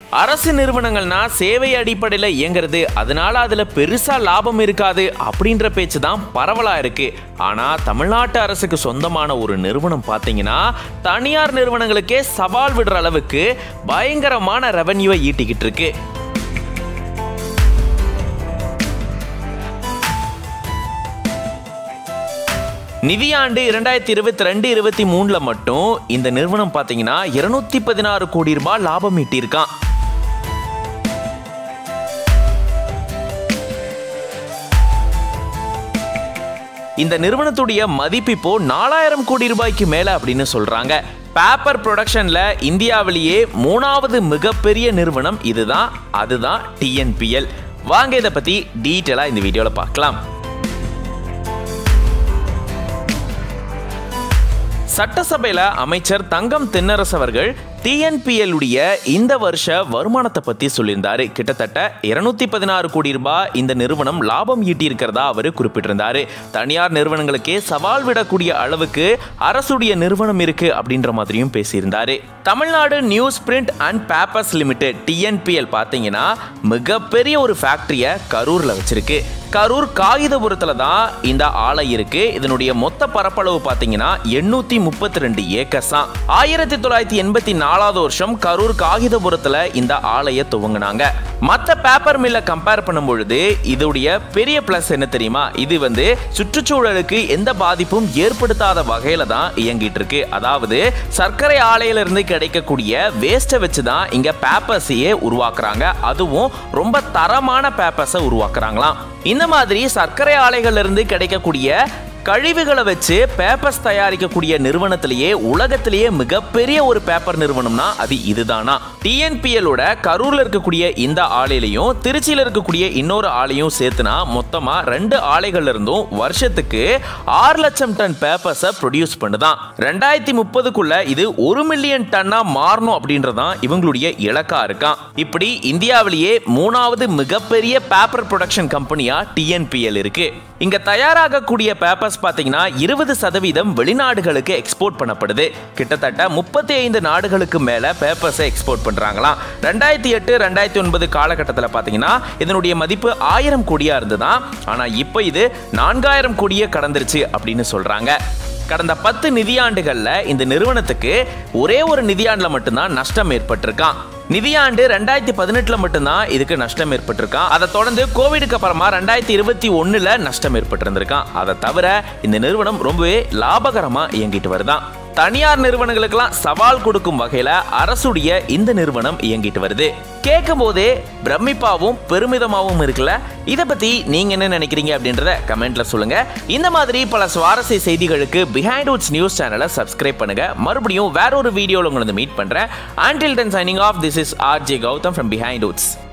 அரசு நிறுவனங்கள்னா சேவை அடிப்படையில் இயங்குறது அதனால அதுல பெருசா லாபம் இருக்காது அப்படின்ற பேச்சு தான் பரவலா இருக்கு ஆனா தமிழ்நாட்டு அரசுக்கு சொந்தமான ஒரு நிறுவனம் பார்த்தீங்கன்னா தனியார் நிறுவனங்களுக்கே சவால் விடுற அளவுக்கு பயங்கரமான ரெவன்யூவை ஈட்டிக்கிட்டு இருக்கு நிதியாண்டு இரண்டாயிரத்தி இருபத்தி ரெண்டு இருபத்தி மூணுல மட்டும் இந்த நிறுவனம் பார்த்தீங்கன்னா இருநூத்தி பதினாறு கோடி ரூபாய் லாபம் ஈட்டியிருக்கான் இந்த நிறுவனத்துடைய மதிப்பு இப்போ நாலாயிரம் கோடி ரூபாய்க்கு மேல அப்படின்னு சொல்றாங்க பேப்பர் ப்ரொடக்ஷன்ல இந்தியாவிலேயே மூணாவது மிகப்பெரிய நிறுவனம் இதுதான் அதுதான் டிஎன்பிஎல் வாங்க இதை பத்தி டீட்டெயிலா இந்த வீடியோல பார்க்கலாம் சட்டசபையில அமைச்சர் தங்கம் தென்னரசு அவர்கள் டிஎன்பிஎல் உடைய இந்த வருஷ வருமானத்தை பத்தி சொல்லியிருந்தாரு கிட்டத்தட்ட இருநூத்தி பதினாறு கோடி ரூபாய் இந்த நிறுவனம் லாபம் ஈட்டியிருக்கிறதா அவர் குறிப்பிட்டிருந்தாரு தனியார் நிறுவனங்களுக்கே சவால் விடக்கூடிய அளவுக்கு அரசுடைய நிறுவனம் இருக்கு அப்படின்ற மாதிரியும் பேசியிருந்தாரு Tamil Nadu news print and papers limited TNPL பார்த்தீங்கன்னா மிகப்பெரிய ஒரு ஃபேக்டரியை கரூர்ல வச்சிருக்கு கரூர் காகிதபுரத்துல தான் இந்த ஆலை இருக்கு இதனுடைய மொத்த பரப்பளவு பார்த்தீங்கன்னா எண்ணூத்தி முப்பத்தி ரெண்டு ஏக்கர்ஸ் தான் ஆயிரத்தி தொள்ளாயிரத்தி எண்பத்தி நாலாவது வருஷம் கரூர் காகிதபுரத்துல இந்த ஆலையை துவங்கினாங்க மற்ற பேப்பர் மில்லை கம்பேர் பண்ணும் பொழுது இதோடைய பெரிய பிளஸ் என்ன தெரியுமா இது வந்து சுற்றுச்சூழலுக்கு எந்த பாதிப்பும் ஏற்படுத்தாத வகையில தான் இயங்கிட்டு இருக்கு அதாவது சர்க்கரை ஆலையில இருந்து கிடைக்கக்கூடிய வேஸ்ட்டை வச்சு தான் இங்க பேப்பர்ஸையே உருவாக்குறாங்க அதுவும் ரொம்ப தரமான பேப்பர்ஸை உருவாக்குறாங்களாம் இந்த மாதிரி சர்க்கரை ஆலைகள்ல இருந்து கிடைக்கக்கூடிய கழிவுகளை வச்சு பேப்பர்ஸ் தயாரிக்கக்கூடிய நிறுவனத்திலேயே உலகத்திலேயே மிகப்பெரிய ஒரு பேப்பர் நிறுவனம்னா அது இதுதானா டிஎன்பிஎலோட கரூர்ல இருக்கக்கூடிய இந்த ஆலையிலையும் திருச்சியில இருக்கக்கூடிய இன்னொரு ஆலையும் சேர்த்துனா மொத்தமா ரெண்டு ஆலைகள்ல இருந்தும் வருஷத்துக்கு ஆறு லட்சம் டன் பேப்பர்ஸை ப்ரொடியூஸ் பண்ணுதான் ரெண்டாயிரத்தி முப்பதுக்குள்ள இது ஒரு மில்லியன் டன்னா மாறணும் அப்படின்றதான் இவங்களுடைய இலக்கா இருக்கான் இப்படி இந்தியாவிலேயே மூணாவது மிகப்பெரிய பேப்பர் ப்ரொடக்ஷன் கம்பெனியா டிஎன்பிஎல் இருக்கு இங்க தயாராகக்கூடிய பேப்பர்ஸ் பார்த்தீங்கன்னா இருபது சதவீதம் வெளிநாடுகளுக்கு எக்ஸ்போர்ட் பண்ணப்படுது கிட்டத்தட்ட முப்பத்தி ஐந்து நாடுகளுக்கு மேல பேப்பர்ஸை எக்ஸ்போர்ட் பண்றாங்களாம் ரெண்டாயிரத்தி எட்டு ரெண்டாயிரத்தி ஒன்பது காலகட்டத்தில் பார்த்தீங்கன்னா இதனுடைய மதிப்பு ஆயிரம் கோடியா இருந்துதான் ஆனா இப்போ இது நான்காயிரம் கோடியே கடந்துருச்சு அப்படின்னு சொல்றாங்க கடந்த பத்து நிதியாண்டுகள்ல இந்த நிறுவனத்துக்கு ஒரே ஒரு நிதியாண்டுல மட்டும்தான் நஷ்டம் ஏற்பட்டிருக்கான் நிதியாண்டு ரெண்டாயிரத்தி பதினெட்டுல மட்டும்தான் இதுக்கு நஷ்டம் ஏற்பட்டிருக்கான் அதை தொடர்ந்து கோவிடுக்கு அப்புறமா ரெண்டாயிரத்தி இருபத்தி ஒண்ணுல நஷ்டம் ஏற்பட்டிருந்திருக்கான் அதை தவிர இந்த நிறுவனம் ரொம்பவே லாபகரமா இயங்கிட்டு வருதான் தனியார் நிறுவனங்களுக்கெல்லாம் சவால் கொடுக்கும் வகையில அரசுடைய இந்த நிறுவனம் இயங்கிட்டு வருது கேட்கும் போதே பிரமிப்பாவும் பெருமிதமாவும் இருக்குல்ல இதை பத்தி நீங்க என்ன நினைக்கிறீங்க அப்படின்றத கமெண்ட்ல சொல்லுங்க இந்த மாதிரி பல சுவாரஸ்ய செய்திகளுக்கு பிஹைண்ட் உட்ஸ் நியூஸ் சேனலை சப்ஸ்கிரைப் பண்ணுங்க மறுபடியும் வேற ஒரு வீடியோல உங்களை மீட் பண்றேன் ஆண்டில் then signing off this is R J Gautham from behind woods